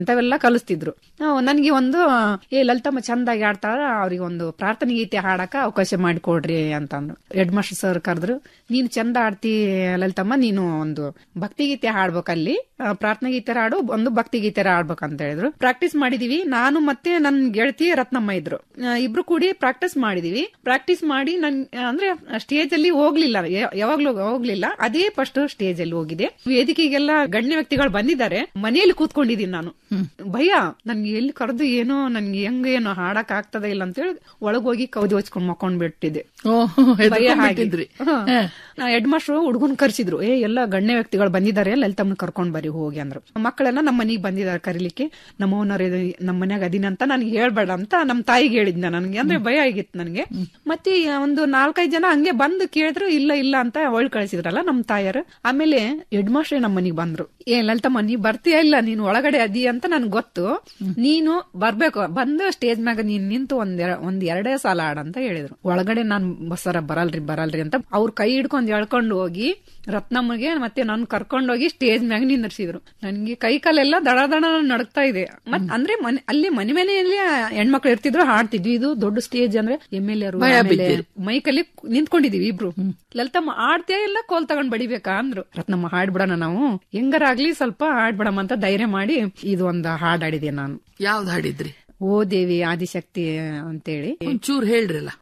ಇಂಥವೆಲ್ಲ ಕಲಿಸ್ತಿದ್ರು ನನಗೆ ಒಂದು ಏ ಲಲಿತಮ್ಮ ಚಂದಾಗಿ ಆಡ್ತಾರ ಅವ್ರಿಗೆ ಒಂದು ಪ್ರಾರ್ಥನೆ ಗೀತೆ ಹಾಡಕ ಅವಕಾಶ ಮಾಡಿಕೊಡ್ರಿ ಅಂತಂದ್ರು ಹೆಡ್ ಮಾಸ್ಟರ್ ಸರ್ ಕರೆದ್ರು ನೀನು ಚಂದ ಆಡ್ತಿ ಲಲಿತಮ್ಮ ನೀನು ಒಂದು ಭಕ್ತಿ ಗೀತೆ ಹಾಡ್ಬೇಕಲ್ಲಿ ಆ, ಪ್ರಾರ್ಥನೆ ಗೀತೆ ಹಾಡು ಒಂದು ಭಕ್ತಿ ಗೀತೆ ಹಾಡ್ಬೇಕಂತ ಹೇಳಿದ್ರು ಪ್ರಾಕ್ಟೀಸ್ ಮಾಡಿದೀವಿ ನಾನು ಮತ್ತೆ ನನ್ ಗೆಳತಿ ರತ್ನಮ್ಮ ಇದ್ರು ಆ, ಇಬ್ರು ಕೂಡಿ ಪ್ರಾಕ್ಟೀಸ್ ಮಾಡಿದೀವಿ ಪ್ರಾಕ್ಟೀಸ್ ಮಾಡಿ ನನ್ ಅಂದ್ರೆ ಸ್ಟೇಜ್ ಅಲ್ಲಿ ಹೋಗ್ಲಿಲ್ಲ ಯ- ಯಾವಾಗ್ಲೂ ಹೋಗ್ಲಿಲ್ಲ ಅದೇ ಫಸ್ಟ್ ಸ್ಟೇಜ್ ಅಲ್ಲಿ ಹೋಗಿದೆ ವೇದಿಕೆಗೆಲ್ಲ ಗಣ್ಯ ವ್ಯಕ್ತಿಗಳು ಬಂದಿದ್ದಾರೆ ಮನೆಯಲ್ಲಿ ಕೂತ್ಕೊಂಡಿದ್ದೀನಿ ನಾನು ಭಯ ನನ್ಗೆ ಎಲ್ಲಿ ಕರೆದು ಏನೋ ನನ್ಗೆ ಹೆಂಗ ಏನೋ ಹಾಡಕ್ ಆಗ್ತದ ಇಲ್ಲ ಅಂತೇಳಿ ಒಳಗ್ ಹೋಗಿ ಕೌದಿ ಹಚ್ಕೊಂಡ್ ಮಕ್ಕೊಂಡ್ ಬಿಟ್ಟಿದ್ದೆ ಭಯ ಹಾಗೆ. ಹ. ನಾ ಹೆಡ್ ಮಾಸ್ಟರ್ ಹುಡುಗನ್ ಕರ್ಸಿದ್ರು ಏ ಎಲ್ಲ ಗಣ್ಯ ವ್ಯಕ್ತಿಗಳು ಬಂದಿದ್ದಾರೆ ಲಲಿತಮ್ಮನ ಕರ್ಕೊಂಡ್ ಬರಿ ಹೋಗಿ ಅಂದ್ರು ಮಕ್ಕಳೆಲ್ಲ ನಮ್ಮ ಮನೆಗೆ ಬಂದಿದ್ದಾರೆ ಕರೀಲಿಕ್ಕೆ ನಮ್ಮ ಓನರ್ ನಮ್ಮ ಮನ್ಯಾಗ ಅದಿನ ಅಂತ ನನಗೆ ಹೇಳ್ಬೇಡ ಅಂತ ನಮ್ಮ ತಾಯಿಗೆ ಹೇಳಿದ್ನ ನನಗೆ ಅಂದ್ರೆ ಭಯ ಆಗಿತ್ತು ನನಗೆ ಮತ್ತೆ ಒಂದು ನಾಲ್ಕೈದು ಜನ ಹಂಗೆ ಬಂದು ಕೇಳಿದ್ರು ಇಲ್ಲ ಇಲ್ಲ ಅಂತ ಒಳ್ ಕಳಿಸಿದ್ರಲ್ಲ ನಮ್ಮ ತಾಯರು ಆಮೇಲೆ ಹೆಡ್ ಮಾಸ್ಟರ್ ನಮ್ಮ ಮನೆಗೆ ಬಂದ್ರು ಏ ಲಲಿತಮ್ಮ ನೀ ಬರ್ತೀಯ ಇಲ್ಲ ನೀನು ಒಳಗಡೆ ಅದಿ ಅಂತ ನನ್ಗೆ ಗೊತ್ತು ನೀನು ಬರ್ಬೇಕು ಬಂದು ಸ್ಟೇಜ್ ಮ್ಯಾಗ ನೀನ್ ನಿಂತು ಒಂದ್ ಎರ- ಒಂದ್ ಎರಡೇ ಸಾಲ ಆಡಂತ ಹೇಳಿದ್ರು ಒಳಗಡೆ ನಾನ್ ಬಸ್ಸರ ಬರಲ್ರಿ ಬರಲ್ರಿ ಅಂತ ಅವ್ರ ಕೈ ಹಿಡ್ಕೊಂಡ್ ಎಳ್ಕೊಂಡು ಹೋಗಿ ರತ್ನಮ್ಮಗೆ ಮತ್ತೆ ನಾನು ಕರ್ಕೊಂಡು ಹೋಗಿ ಸ್ಟೇಜ್ ಮ್ಯಾಗ ನಿಂದಿರ್ಸಿದ್ರು ನನ್ಗೆ ಕೈ ಕಾಲೆಲ್ಲ ದಡ ದಡ ನಡಕ್ತಾ ಇದೆ ಮತ್ ಅಂದ್ರೆ ಮನೆ ಅಲ್ಲಿ ಮನೆ ಮನೆಯಲ್ಲಿ ಹೆಣ್ಮಕ್ಳು ಇರ್ತಿದ್ರು ಹಾಡ್ತಿದ್ವಿ ಇದು ದೊಡ್ಡ ಸ್ಟೇಜ್ ಅಂದ್ರೆ ಎಮ್ ಎಲ್ ಭಯ ಎ ಬಿದ್ದಿರಿ. ಮೈಕಲ್ಲಿ ನಿಂತ್ಕೊಂಡಿದೀವಿ ಇಬ್ರು ಲಲಿತಮ್ಮ ಆಡ್ತೇ ಇಲ್ಲ ಕೋಲ್ ತಗೊಂಡ್ ಬಡಿಬೇಕಾ ಅಂದ್ರು ರತ್ನಮ್ಮ ಹಾಡ್ಬಿಡೋಣ ನಾವು ಹೆಂಗಾರಾಗ್ಲಿ ಸ್ವಲ್ಪ ಹಾಡ್ಬಿಡಮ್ಮ ಅಂತ ಧೈರ್ಯ ಮಾಡಿ ಇದು ಒಂದು ಹಾಡಾಡಿದೆ ನಾನು ಯಾವ್ದು ಹಾಡಿದ್ರಿ ಓ ದೇವಿ ಆದಿಶಕ್ತಿ ಅಂತೇಳಿ ಒಂಚೂರ್ ಹೇಳ್ರಲ್ಲ